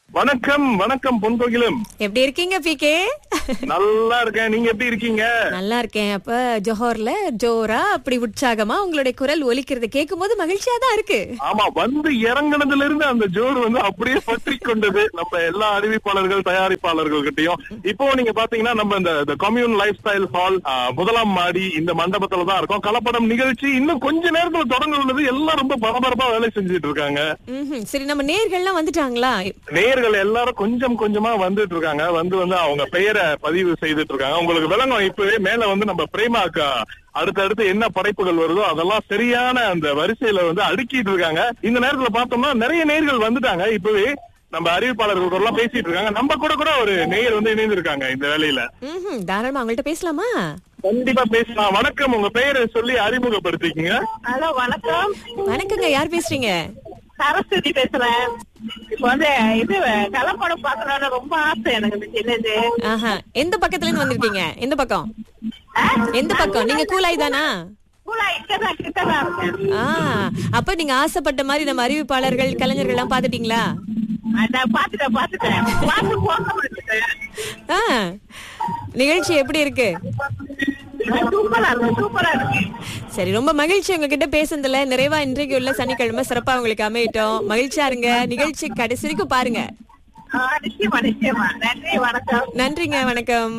வணக்கம் வணக்கம் பொன்கோகிலம் எப்படி இருக்கீங்க பிகே நல்லா இருக்கேன் நீங்க எப்படி இருக்கீங்க நல்லா இருக்கேன் அப்ப ஜோஹர்ல ஜோரா அப்படி உற்சாகமா உங்களுடைய குரல் ஒலிக்கிறது கேட்கும் போது மகிழ்ச்சியா தான் இருக்கு ஆமா வந்து இறங்குனதுல இருந்து அந்த ஜோடு வந்து அப்படியே பற்றி கொண்டது நம்ம எல்லா அறிவிப்பாளர்கள் தயாரிப்பாளர்கள் கிட்டயும் இப்போ நீங்க பாத்தீங்கன்னா நம்ம இந்த கம்யூன் லைஃப் ஸ்டைல் ஹால் முதலாம் மாடி இந்த மண்டபத்துல தான் இருக்கோம் கலப்படம் நிகழ்ச்சி இன்னும் கொஞ்ச நேரத்துல தொடங்க உள்ளது எல்லாம் ரொம்ப பரபரப்பா வேலை செஞ்சுட்டு இருக்காங்க ம்ஹும். சரி நம்ம நேர்கள்லாம் வந்துட்டாங்களா நேயர்கள் எல்லாரும் கொஞ்சம் கொஞ்சமா வந்துட்டு இருக்காங்க வந்து வந்து அவங்க பெயரை பதிவு செய்துட்டு இருக்காங்க உங்களுக்கு விளங்கும் இப்பவே மேல வந்து நம்ம பிரேமாக்கா அடுத்தடுத்து என்ன படைப்புகள் வருதோ அதெல்லாம் சரியான அந்த வரிசையில வந்து அடுக்கிட்டு இருக்காங்க இந்த நேரத்துல பார்த்தோம்னா நிறைய நேயர்கள் வந்துட்டாங்க இப்பவே நம்ம அறிவிப்பாளர்கள் கூட எல்லாம் பேசிட்டு இருக்காங்க நம்ம கூட கூட ஒரு நேயர் வந்து இணைந்திருக்காங்க இந்த வேலையில ம்ஹும். தாராளமா அவங்கள்ட்ட பேசலாமா கண்டிப்பா பேசலாம் வணக்கம் உங்க பெயரை சொல்லி அறிமுகப்படுத்திக்கங்க ஹலோ வணக்கம் வணக்கங்க யார் பேசுறீங்க சரஸ்வதி பேசுறேன் இப்ப வந்து இது கலப்படம் பாக்கணும்னு ரொம்ப ஆசை எனக்கு இந்த சின்னது ஆஹா எந்த பக்கத்துல இருந்து வந்திருக்கீங்க எந்த பக்கம் எந்த பக்கம் நீங்க கூலாய் தானா கூட இங்கதான் கிட்டதான் இருக்கேன் ஆ அப்ப நீங்க ஆசைப்பட்ட மாதிரி நம்ம அறிவிப்பாளர்கள் கலைஞர்கள் எல்லாம் பாத்துட்டீங்களா நான் பாத்துட்டேன் பாத்துட்டேன் பாத்து போக வச்சுட்டேன் ஆ நிகழ்ச்சி எப்படி இருக்கு சூப்பரா இருக்கு சூப்பரா இருக்கு சரி ரொம்ப மகிழ்ச்சி உங்ககிட்ட பேசுனதுல நிறைவா இன்றைக்கு உள்ள சனிக்கிழமை சிறப்பா உங்களுக்கு அமையட்டும் மகிழ்ச்சியா இருங்க நிகழ்ச்சி கடைசி வரைக்கும் பாருங்க ஆ, நிச்சயமா நிச்சயமா நன்றி வணக்கம் நன்றிங்க வணக்கம்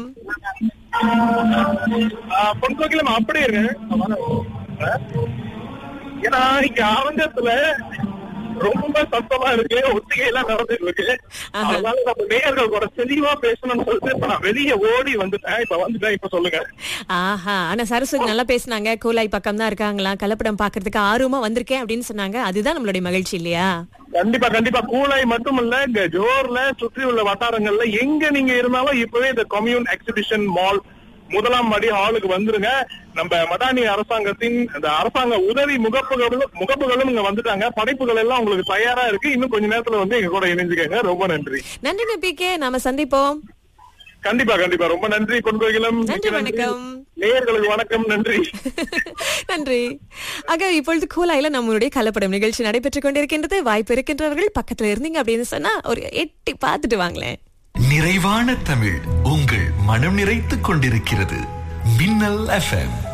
பொன்கோகிலம் அப்படியே இருங்க ஏன்னா இங்க அரங்கத்துல ரொம்ப சத்தமா இருக்கு ஒத்திகை எல்லாம் நடந்துட்டு இருக்கு ஆஹா. அதனால நம்ம நேயர்கள் கூட தெளிவா பேசணும்னு சொல்லிட்டு இப்ப நான் வெளியே ஓடி வந்துட்டேன் இப்ப வந்துட்டேன் இப்ப சொல்லுங்க ஆஹா ஆனா சரஸ்வதி நல்லா பேசுனாங்க கூலாய் பக்கம் தான் இருக்காங்களா கலப்படம் பாக்குறதுக்கு ஆர்வமா வந்திருக்கேன் அப்படின்னு சொன்னாங்க அதுதான் நம்மளுடைய மகிழ்ச்சி இல்லையா கண்டிப்பா கண்டிப்பா கூலாய் மட்டும் இல்ல இங்க ஜோர்ல சுற்றி உள்ள வட்டாரங்கள்ல எங்க நீங்க இருந்தாலும் இப்பவே இந்த கம்யூன் எக்ஸிபிஷன் மால் முதலாம் மாடி ஹாலுக்கு வந்துருங்க நம்ம மடானி அரசாங்கத்தின் இந்த அரசாங்க உதவி முகப்புகளும் முகப்புகளும் இங்க வந்துட்டாங்க படைப்புகள் எல்லாம் உங்களுக்கு தயாரா இருக்கு இன்னும் கொஞ்ச நேரத்துல வந்து எங்க கூட இணைஞ்சுக்கங்க ரொம்ப நன்றி நன்றிங்க பி கே நாம சந்திப்போம் கண்டிப்பா கண்டிப்பா ரொம்ப நன்றி பொன்கோகிலம் நன்றி வணக்கம் நேயர்களுக்கு வணக்கம் நன்றி நன்றி ஆக இப்பொழுது கூலாயில நம்மளுடைய கலப்படம் நிகழ்ச்சி நடைபெற்றுக் கொண்டிருக்கின்றது வாய்ப்பு இருக்கின்றவர்கள் பக்கத்துல இருந்தீங்க அப்படின்னு சொன்னா ஒரு எட்டி பார்த்துட்டு வாங்களேன் நிறைவான தமிழ் உங்கள் மனம் நிறைத்துக் கொண்டிருக்கிறது மின்னல் எஃப்எம்